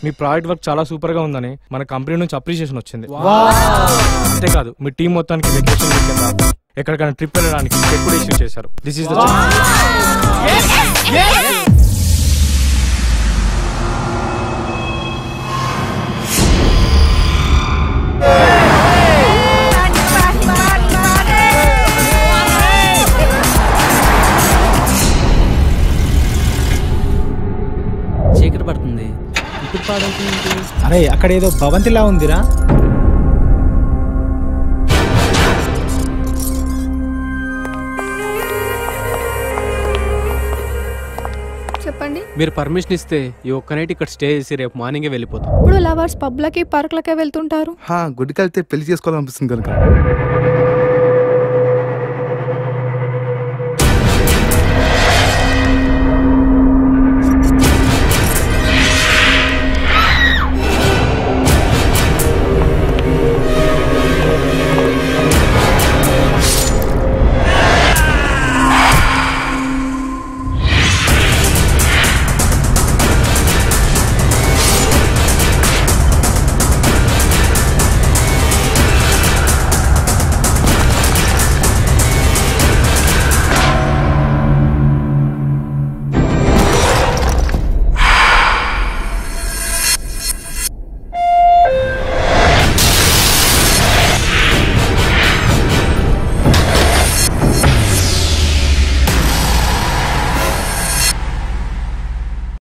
మీ project work చాలా super గా ఉందని మన కంపెనీ నుంచి అప్రిషియేషన్ వచ్చింది అంతేకాదు మీ టీం మొత్తానికి వెకేషన్ కింద ఎక్కడికైనా ట్రిప్ వెళ్ళడానికి చెక్ కూడా ఇష్యూ చేశారు దిస్ ఇస్ ద చీకటి పడుతుంది ఇప్పుడు పాడవుతుంది అరే అక్కడ ఏదో భవంతిలా ఉందిరా చెప్పండి మీరు పర్మిషన్ ఇస్తే ఈ ఒక్క నైట్ ఇక్కడ స్టే చేసి రేపు మార్నింగే వెళ్ళిపోతాం ఇప్పుడు లవర్స్ పబ్లకి పార్క్లకే వెళ్తుంటారు హా గుడికి వెళ్తే పెళ్లి చేసుకోవాలనిపిస్తుంది కనుక